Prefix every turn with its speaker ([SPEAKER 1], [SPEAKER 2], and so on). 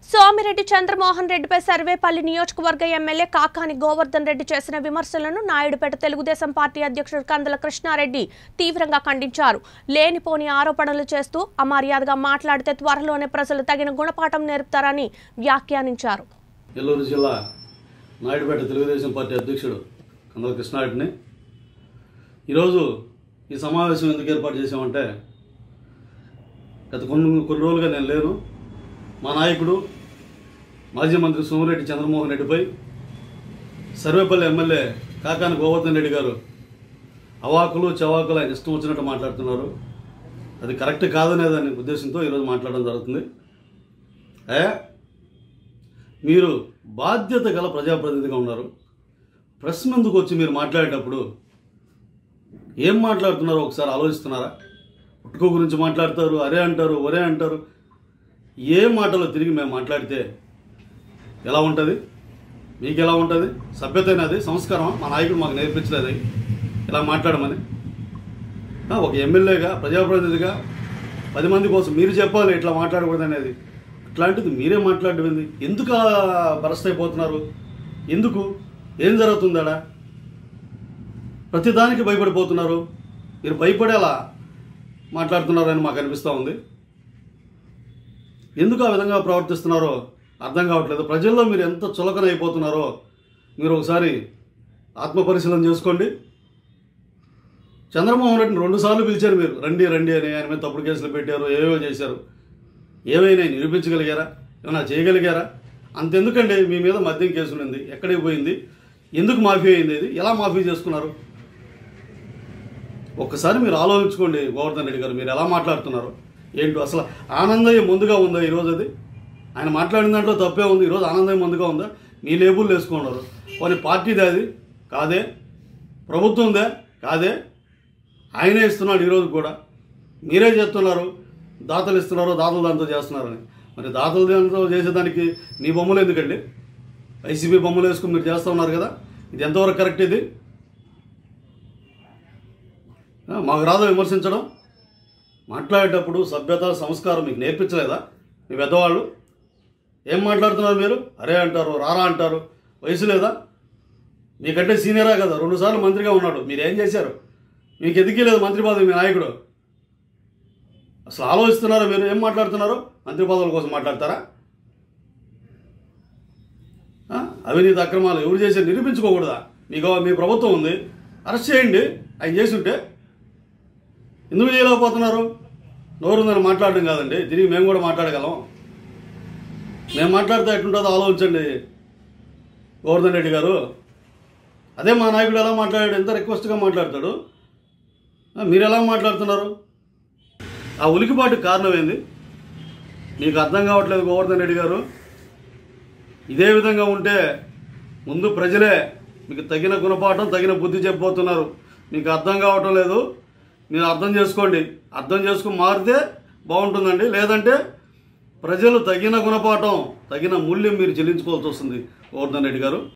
[SPEAKER 1] సోమిరెడ్డి చంద్రమోహన్ రెడ్డిపై సర్వేపల్లి నియోజకవర్గ ఎమ్మెల్యే కాకాని గోవర్ధన్ రెడ్డి చేసిన విమర్శలను నాయుడుపేట తెలుగుదేశం పార్టీ అధ్యక్షుడు కందల కృష్ణారెడ్డి తీవ్రంగా ఖండించారు లేనిపోని ఆరోపణలు చేస్తూ అమర్యాదగా మాట్లాడితే త్వరలోనే ప్రజలు తగిన గుణపాఠం నేర్పుతారని వ్యాఖ్యానించారు
[SPEAKER 2] నెల్లూరు జిల్లా నాయుడుపేట తెలుగుదేశం పార్టీ అధ్యక్షుడు కందల కృష్ణారెడ్డిని ఈరోజు ఈ సమావేశం ఎందుకు ఏర్పాటు చేశామంటే గత కొన్ని కొన్ని రోజులుగా నేను లేను మా నాయకుడు మాజీ మంత్రి సోమిరెడ్డి చంద్రమోహన్ రెడ్డిపై సర్వేపల్లి ఎమ్మెల్యే కాకాని గోవర్ధన్ రెడ్డి గారు అవాకులు చవాకులు ఆయన ఇష్టం వచ్చినట్టు మాట్లాడుతున్నారు అది కరెక్ట్ కాదనేదాని ఉద్దేశంతో ఈరోజు మాట్లాడడం జరుగుతుంది ఏ మీరు బాధ్యత గల ప్రజాప్రతినిధిగా ఉన్నారు ప్రెస్ ముందుకు వచ్చి మీరు మాట్లాడేటప్పుడు ఏం మాట్లాడుతున్నారో ఒకసారి ఆలోచిస్తున్నారా పుట్టుకో గురించి మాట్లాడతారు అరే అంటారు ఒరే అంటారు ఏ మాటలో తిరిగి మేము మాట్లాడితే ఎలా ఉంటుంది మీకు ఎలా ఉంటుంది సభ్యతైనది సంస్కారం మా నాయకుడు మాకు నేర్పించలేదు ఇలా మాట్లాడమని ఆ, ఒక ఎమ్మెల్యేగా ప్రజాప్రతినిధిగా పది మంది కోసం మీరు చెప్పాలి ఇట్లా మాట్లాడకూడదు అనేది అట్లాంటిది మీరే మాట్లాడడం ఏంది ఎందుకు బరస్ట్ అయిపోతున్నారు ఎందుకు ఏం జరుగుతుందాడా ప్రతిదానికి భయపడిపోతున్నారు మీరు భయపడేలా మాట్లాడుతున్నారని మాకు అనిపిస్తూ ఉంది ఎందుకు ఆ విధంగా ప్రవర్తిస్తున్నారో అర్థం కావట్లేదు ప్రజల్లో మీరు ఎంత చులకన అయిపోతున్నారో మీరు ఒకసారి ఆత్మపరిశీలన చేసుకోండి చంద్రమోహన్ రెడ్డిని రెండుసార్లు పిలిచారు మీరు రండి రండి అని ఆయన మీద తప్పుడు కేసులు పెట్టారు ఏవేవో చేశారు ఏవైనా నిరూపించగలిగారా ఏమైనా చేయగలిగారా అంతెందుకండి మీ మీద మద్యం కేసు ఉంది ఎక్కడికి పోయింది ఎందుకు మాఫీ అయింది ఇది ఎలా మాఫీ చేసుకున్నారు ఒక్కసారి మీరు ఆలోచించుకోండి గోవర్ధన్ రెడ్డి గారు మీరు ఎలా మాట్లాడుతున్నారు ఏంటో అసలు ఆనందయ్య ముందుగా ఉందా ఈరోజు అది ఆయన మాట్లాడిన దాంట్లో తప్పే ఉంది ఈరోజు ఆనందయ్య ముందుగా ఉందా మీ లేబుల్ వేసుకున్నారు కొన్ని పార్టీదే అది కాదే ప్రభుత్వందే కాదే ఆయనే ఇస్తున్నాడు ఈరోజు కూడా మీరే చెప్తున్నారు దాతలు ఇస్తున్నారు దాతలు దాంతో చేస్తున్నారని మరి దాతలు దాంతో చేసేదానికి మీ బొమ్మలు ఎందుకండి వైసీపీ బొమ్మలు వేసుకుని మీరు చేస్తూ ఉన్నారు కదా ఇది ఎంతవరకు కరెక్ట్ ఇది ఆ, మాకు రాదు విమర్శించడం మాట్లాడేటప్పుడు సభ్యత సంస్కారం మీకు నేర్పించలేదా మీ పెద్దవాళ్ళు ఏం మాట్లాడుతున్నారు మీరు అరే అంటారు రారా అంటారు వయసు లేదా మీకంటే సీనియరా కదా రెండుసార్లు మంత్రిగా ఉన్నాడు మీరు ఏం చేశారు మీకు ఎదిగి లేదు మంత్రి పదవి మీ నాయకుడు అసలు ఆలోచిస్తున్నారా మీరు ఏం మాట్లాడుతున్నారు మంత్రి పదవుల కోసం మాట్లాడతారా ఆ? అవినీతి అక్రమాలు ఎవరు చేసి నిరూపించుకోకూడదా మీకు మీ ప్రభుత్వం ఉంది అరెస్ట్ చేయండి ఆయన చేసి ఉంటే ఎందుకు చేయలేకపోతున్నారు నోరుందని మాట్లాడడం కాదండి తిరిగి మేము కూడా మాట్లాడగలం మేము మాట్లాడితే ఎట్లుంటుందో ఆలోచించండి గోవర్ధన్ రెడ్డి గారు అదే మా నాయకుడు ఎలా మాట్లాడాడు ఎంత రిక్వెస్ట్గా మాట్లాడతాడు ఆ, మీరు ఎలా మాట్లాడుతున్నారు ఆ ఉలికిపాటుకు కారణం ఏంది మీకు అర్థం కావట్లేదు గోవర్ధన్ రెడ్డి గారు ఇదే విధంగా ఉంటే ముందు ప్రజలే మీకు తగిన గుణపాఠం తగిన బుద్ధి చెప్పబోతున్నారు మీకు అర్థం కావటం లేదు మీరు అర్థం చేసుకోండి అర్థం చేసుకుని మారితే బాగుంటుందండి లేదంటే ప్రజలు తగిన గుణపాఠం తగిన మూల్యం మీరు చెల్లించుకోవాల్సి వస్తుంది గోవర్ధన్ రెడ్డి గారు